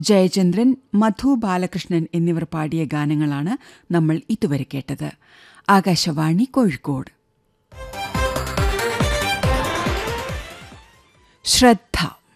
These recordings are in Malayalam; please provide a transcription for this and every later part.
ജയചന്ദ്രൻ മധു ബാലകൃഷ്ണൻ എന്നിവർ പാടിയ ഗാനങ്ങളാണ് നമ്മൾ ഇതുവരെ കേട്ടത് ആകാശവാണി കോഴിക്കോട് ശ്രദ്ധ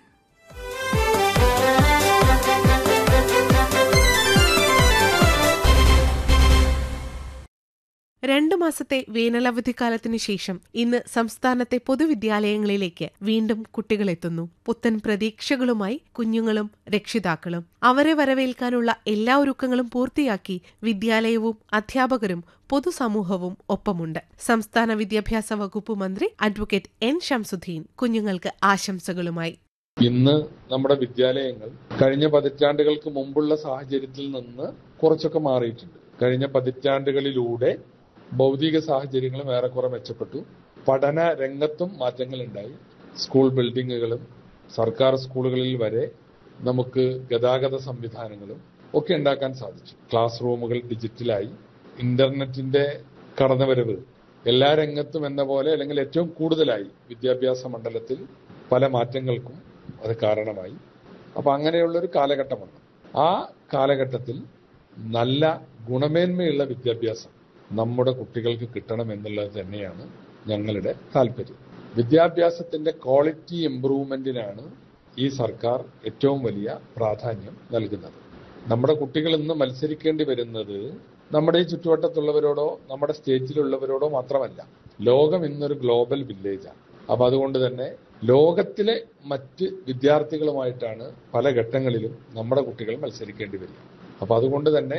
രണ്ടു മാസത്തെ വേനലവധിക്കാലത്തിനു ശേഷം ഇന്ന് സംസ്ഥാനത്തെ പൊതുവിദ്യാലയങ്ങളിലേക്ക് വീണ്ടും കുട്ടികളെത്തുന്നു പുത്തൻ പ്രതീക്ഷകളുമായി കുഞ്ഞുങ്ങളും രക്ഷിതാക്കളും അവരെ വരവേൽക്കാനുള്ള എല്ലാ ഒരുക്കങ്ങളും പൂർത്തിയാക്കി വിദ്യാലയവും അധ്യാപകരും പൊതുസമൂഹവും ഒപ്പമുണ്ട് സംസ്ഥാന വിദ്യാഭ്യാസ വകുപ്പ് മന്ത്രി അഡ്വക്കേറ്റ് എൻ ഷംസുദ്ദീൻ കുഞ്ഞുങ്ങൾക്ക് ആശംസകളുമായി ഇന്ന് നമ്മുടെ വിദ്യാലയങ്ങൾ കഴിഞ്ഞ പതിറ്റാണ്ടുകൾക്ക് മുമ്പുള്ള സാഹചര്യത്തിൽ നിന്ന് കുറച്ചൊക്കെ മാറിയിട്ടുണ്ട് കഴിഞ്ഞ പതിറ്റാണ്ടുകളിലൂടെ ഭൗതിക സാഹചര്യങ്ങളും ഏറെക്കുറെ മെച്ചപ്പെട്ടു പഠന രംഗത്തും മാറ്റങ്ങൾ ഉണ്ടായി സ്കൂൾ ബിൽഡിങ്ങുകളും സർക്കാർ സ്കൂളുകളിൽ വരെ നമുക്ക് ഗതാഗത സംവിധാനങ്ങളും ഒക്കെ ഉണ്ടാക്കാൻ സാധിച്ചു ക്ലാസ് റൂമുകൾ ഡിജിറ്റലായി ഇന്റർനെറ്റിന്റെ കടന്നുവരവ് എല്ലാ രംഗത്തും എന്ന പോലെ അല്ലെങ്കിൽ ഏറ്റവും കൂടുതലായി വിദ്യാഭ്യാസ മണ്ഡലത്തിൽ പല മാറ്റങ്ങൾക്കും അത് കാരണമായി അപ്പൊ അങ്ങനെയുള്ള ഒരു കാലഘട്ടമാണ് ആ കാലഘട്ടത്തിൽ നല്ല ഗുണമേന്മയുള്ള വിദ്യാഭ്യാസം നമ്മുടെ കുട്ടികൾക്ക് കിട്ടണം എന്നുള്ളത് തന്നെയാണ് ഞങ്ങളുടെ താല്പര്യം വിദ്യാഭ്യാസത്തിന്റെ ക്വാളിറ്റി ഇംപ്രൂവ്മെന്റിനാണ് ഈ സർക്കാർ ഏറ്റവും വലിയ പ്രാധാന്യം നൽകുന്നത് നമ്മുടെ കുട്ടികൾ ഇന്ന് മത്സരിക്കേണ്ടി വരുന്നത് നമ്മുടെ ഈ ചുറ്റുവട്ടത്തുള്ളവരോടോ നമ്മുടെ സ്റ്റേറ്റിലുള്ളവരോടോ മാത്രമല്ല ലോകം ഇന്നൊരു ഗ്ലോബൽ വില്ലേജാണ് അപ്പൊ അതുകൊണ്ട് തന്നെ ലോകത്തിലെ മറ്റ് വിദ്യാർത്ഥികളുമായിട്ടാണ് പല ഘട്ടങ്ങളിലും നമ്മുടെ കുട്ടികൾ മത്സരിക്കേണ്ടി വരിക അപ്പൊ അതുകൊണ്ട് തന്നെ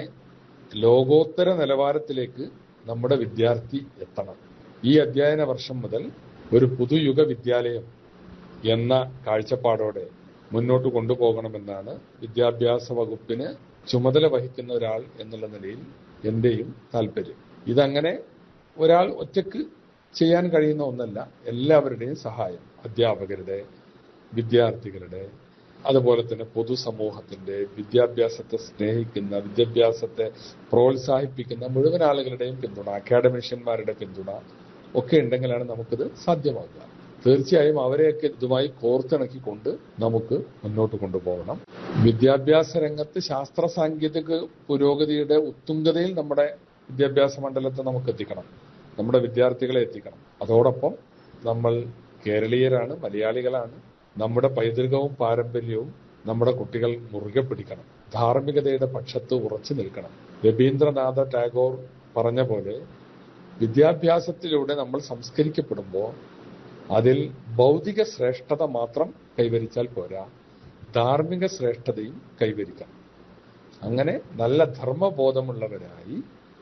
ലോകോത്തര നിലവാരത്തിലേക്ക് നമ്മുടെ വിദ്യാർത്ഥി എത്തണം ഈ അധ്യയന വർഷം മുതൽ ഒരു പുതുയുഗ വിദ്യാലയം എന്ന കാഴ്ചപ്പാടോടെ മുന്നോട്ട് കൊണ്ടുപോകണമെന്നാണ് വിദ്യാഭ്യാസ വകുപ്പിന് ചുമതല വഹിക്കുന്ന ഒരാൾ എന്നുള്ള നിലയിൽ എന്റെയും താല്പര്യം ഇതങ്ങനെ ഒരാൾ ഒറ്റക്ക് ചെയ്യാൻ കഴിയുന്ന ഒന്നല്ല എല്ലാവരുടെയും സഹായം അധ്യാപകരുടെ വിദ്യാർത്ഥികളുടെ അതുപോലെ തന്നെ പൊതുസമൂഹത്തിന്റെ വിദ്യാഭ്യാസത്തെ സ്നേഹിക്കുന്ന വിദ്യാഭ്യാസത്തെ പ്രോത്സാഹിപ്പിക്കുന്ന മുഴുവൻ ആളുകളുടെയും പിന്തുണ അക്കാഡമിഷ്യന്മാരുടെ പിന്തുണ ഒക്കെ ഉണ്ടെങ്കിലാണ് നമുക്കിത് സാധ്യമാകുക തീർച്ചയായും അവരെയൊക്കെ ഇതുമായി കോർത്തിണക്കിക്കൊണ്ട് നമുക്ക് മുന്നോട്ട് കൊണ്ടുപോകണം വിദ്യാഭ്യാസ രംഗത്ത് ശാസ്ത്ര സാങ്കേതിക പുരോഗതിയുടെ ഉത്തുംഗതയിൽ നമ്മുടെ വിദ്യാഭ്യാസ മണ്ഡലത്തെ നമുക്ക് എത്തിക്കണം നമ്മുടെ വിദ്യാർത്ഥികളെ എത്തിക്കണം അതോടൊപ്പം നമ്മൾ കേരളീയരാണ് മലയാളികളാണ് നമ്മുടെ പൈതൃകവും പാരമ്പര്യവും നമ്മുടെ കുട്ടികൾ മുറുകെ പിടിക്കണം ധാർമ്മികതയുടെ പക്ഷത്ത് ഉറച്ചു നിൽക്കണം രവീന്ദ്രനാഥ ടാഗോർ പറഞ്ഞ പോലെ വിദ്യാഭ്യാസത്തിലൂടെ നമ്മൾ സംസ്കരിക്കപ്പെടുമ്പോൾ അതിൽ ഭൗതിക ശ്രേഷ്ഠത മാത്രം കൈവരിച്ചാൽ പോരാ ധാർമ്മിക ശ്രേഷ്ഠതയും കൈവരിക്കണം അങ്ങനെ നല്ല ധർമ്മബോധമുള്ളവരായി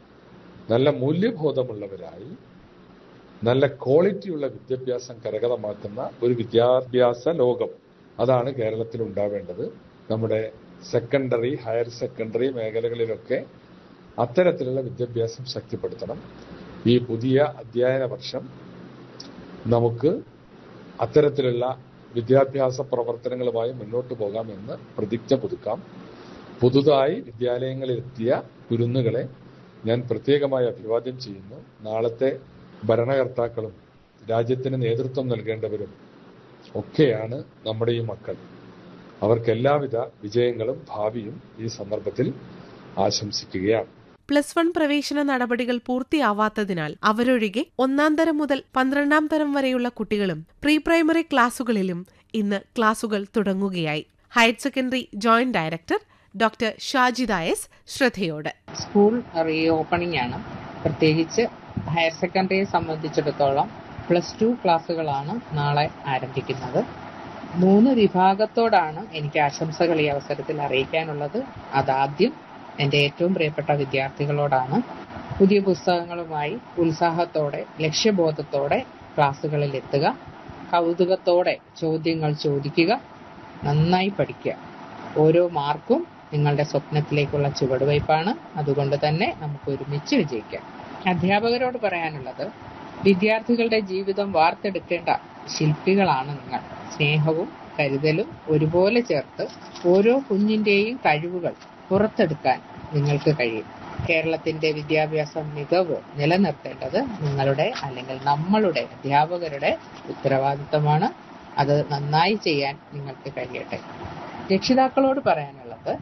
നല്ല മൂല്യബോധമുള്ളവരായി നല്ല ക്വാളിറ്റിയുള്ള വിദ്യാഭ്യാസം കരകതമാക്കുന്ന ഒരു വിദ്യാഭ്യാസ ലോകം അതാണ് കേരളത്തിൽ ഉണ്ടാവേണ്ടത് നമ്മുടെ സെക്കൻഡറി ഹയർ സെക്കൻഡറി മേഖലകളിലൊക്കെ അത്തരത്തിലുള്ള വിദ്യാഭ്യാസം ശക്തിപ്പെടുത്തണം ഈ പുതിയ അധ്യയന വർഷം നമുക്ക് അത്തരത്തിലുള്ള വിദ്യാഭ്യാസ പ്രവർത്തനങ്ങളുമായി മുന്നോട്ട് പോകാമെന്ന് പ്രതിജ്ഞ പുതുക്കാം പുതുതായി വിദ്യാലയങ്ങളിലെത്തിയ കുരുന്നുകളെ ഞാൻ പ്രത്യേകമായി അഭിവാദ്യം ചെയ്യുന്നു നാളത്തെ ഭരണകർത്താക്കളും രാജ്യത്തിന് നേതൃത്വം നൽകേണ്ടവരും ഒക്കെയാണ് നമ്മുടെ ഈ മക്കൾ അവർക്ക് എല്ലാവിധ വിജയങ്ങളും ഭാവിയും ഈ സന്ദർഭത്തിൽ ആശംസിക്കുകയാണ് പ്ലസ് വൺ പ്രവേശന നടപടികൾ പൂർത്തിയാവാത്തതിനാൽ അവരൊഴികെ ഒന്നാം തരം മുതൽ പന്ത്രണ്ടാം തരം വരെയുള്ള കുട്ടികളും പ്രീ പ്രൈമറി ക്ലാസുകളിലും ഇന്ന് ക്ലാസുകൾ തുടങ്ങുകയായി higher secondary joint director doctor Shajida S ശ്രദ്ധയോട് സ്കൂൾ റീ ഓപ്പണിംഗ് ആണ് പ്രത്യേകിച്ച് ഹയർ സെക്കൻഡറിയെ സംബന്ധിച്ചിടത്തോളം പ്ലസ് ടു ക്ലാസ്സുകളാണ് നാളെ ആരംഭിക്കുന്നത് മൂന്ന് വിഭാഗത്തോടാണ് എനിക്ക് ആശംസകൾ ഈ അവസരത്തിൽ അറിയിക്കാനുള്ളത് അതാദ്യം എൻ്റെ ഏറ്റവും പ്രിയപ്പെട്ട വിദ്യാർത്ഥികളോടാണ് പുതിയ പുസ്തകങ്ങളുമായി ഉത്സാഹത്തോടെ ലക്ഷ്യബോധത്തോടെ ക്ലാസ്സുകളിൽ എത്തുക കൗതുകത്തോടെ ചോദ്യങ്ങൾ ചോദിക്കുക നന്നായി പഠിക്കുക ഓരോ മാർക്കും നിങ്ങളുടെ സ്വപ്നത്തിലേക്കുള്ള ചുവടുവയ്പ്പാണ് അതുകൊണ്ട് തന്നെ നമുക്ക് ഒരുമിച്ച് വിജയിക്കാം അധ്യാപകരോട് പറയാനുള്ളത് വിദ്യാർത്ഥികളുടെ ജീവിതം വാർത്തെടുക്കേണ്ട ശില്പികളാണ് നിങ്ങൾ സ്നേഹവും കരുതലും ഒരുപോലെ ചേർത്ത് ഓരോ കുഞ്ഞിന്റെയും കഴിവുകൾ പുറത്തെടുക്കാൻ നിങ്ങൾക്ക് കഴിയും കേരളത്തിന്റെ വിദ്യാഭ്യാസ മികവ് നിലനിർത്തേണ്ടത് നിങ്ങളുടെ അല്ലെങ്കിൽ നമ്മളുടെ അധ്യാപകരുടെ ഉത്തരവാദിത്തമാണ് അത് നന്നായി ചെയ്യാൻ നിങ്ങൾക്ക് കഴിയട്ടെ രക്ഷിതാക്കളോട് പറയാനുള്ളത്